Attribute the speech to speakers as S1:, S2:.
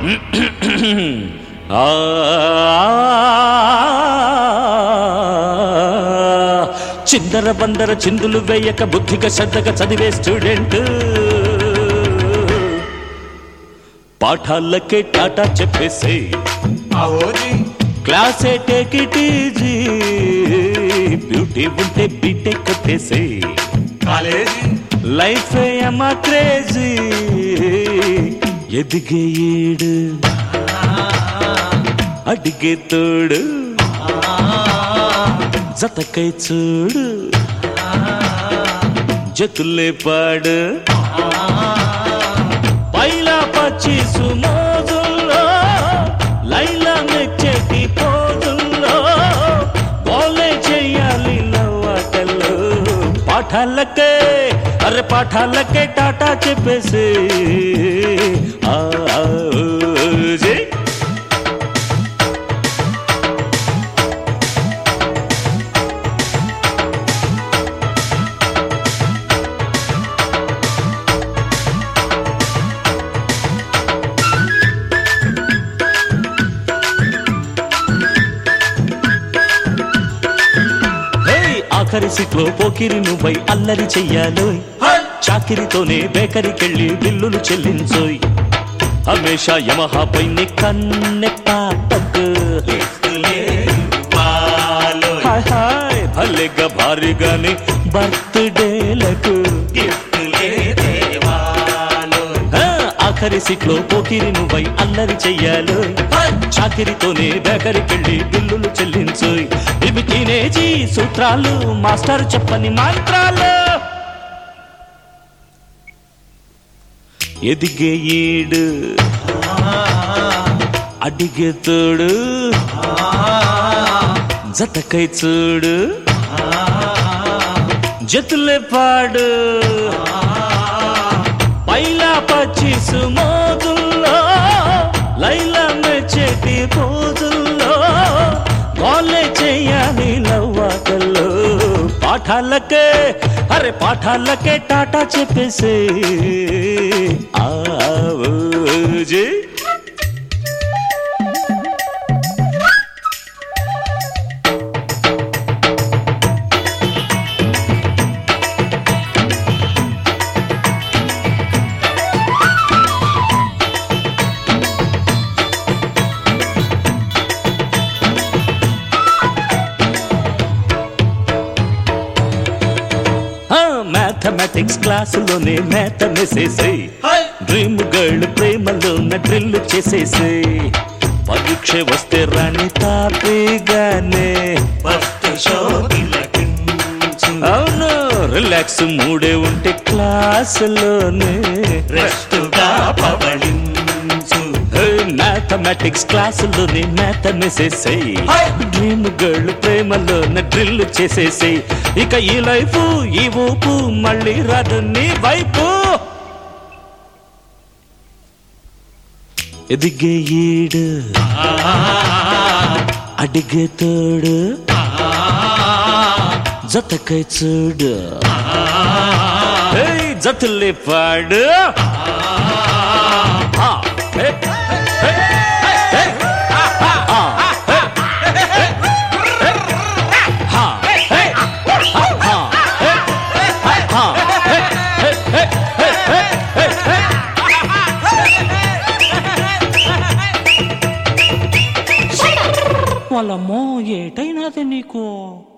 S1: ఆ చిందర బందర చిందులు వేయక బుద్ధిగా శ్రద్ధగా చదివే స్టూడెంట్ పాఠాలకే టాటా చెప్పేసి
S2: అవోజీ
S1: క్లాసే టేక్ ఇట్ ఈజీ బ్యూటీ ఉంటే బీటెక్ కొట్టేసి
S2: కాలేజీ
S1: లైఫ్ ఏమా క్రేజీ ఎదిగే ఈడు అడిగే తోడు జతకై చూడు జతులే పాడు పైలా పచ్చిసు మోజుల్లో లైలా మెచ్చెటి పోజుల్లో గోలే చెయ్యాలి నవ్వాటల్లో పాఠాలకే అరే పాఠాలకే టాటా చెప్పేసి ఆ, ఆ, ఓ, జీ. హే, ఆఖరి సీట్లో పోకిరి నువ్వై అల్లరి చెయ్యాలోయ్ చాకిరితోనే బేకరీకెళ్ళి బిల్లులు చెల్లించోయ్ హమేషా యమహాపై నీ కన్నె పాటకు హాయ్ హాయ్ భలేగా భారీగానే బర్త్డేలకు ఆ, ఆఖరి సీట్లో పోకిరి నువ్వై అల్లరి చెయ్యాలో చాకిరితోనే బేకరీకెళ్ళి బిల్లులు చెల్లించోయ్ ఇవి టీనేజీ సూత్రాలు మాస్టర్ చెప్పని మంత్రాలు ఎదిగే ఈడు అడిగే తోడు జతకై చూడు జతులే పాడు పైలా పచ్చిసు మోదుల్లో లైలా మెచ్చేటి పోజుల్లో గోలే చెయ్యాలి లవ్వాకల్లో పాఠాలకే అరే పాఠాలకే టాటా చెప్పేసి ఆ ఓజీ మ్యాథమెటిక్స్ క్లాసులోనే మేత మెసేసి డ్రీమ్ గర్ల్ ప్రేమలోన డ్రిల్ చేసేసి పరీక్ష వస్తే రాణి తాపీగానే
S2: ఫస్ట్ షో తిలకించు
S1: అవును రిలాక్స్ మూడే ఉంటే క్లాసులోనే
S2: రెస్టుగా పవళించు
S1: మ్యాథమెటిక్స్ క్లాసులోనే మేత మెసేసేయి
S2: హై!
S1: డ్రీమ్ గర్ల్ ప్రేమలోన డ్రిల్ చేసేసేయి ఇక ఈ లైఫ్ ఈ ఊపు మళ్ళీ రాదు నీ వైపు ఎదిగే ఈడు అడిగే తోడు జతకై చూడు ఏయ్, జతులే పాడు ఆ, ఏ, ఏ, ఏ, ఏ, ఆ, ఏ, ఏ, ఏ, హా, ఏ, హా, ఏ, హా, ఏ, ఏ, ఏ, ఏ, ఏ, ఏ, ఏ. వాళ్ళమ్మో ఏటైనాది నీకు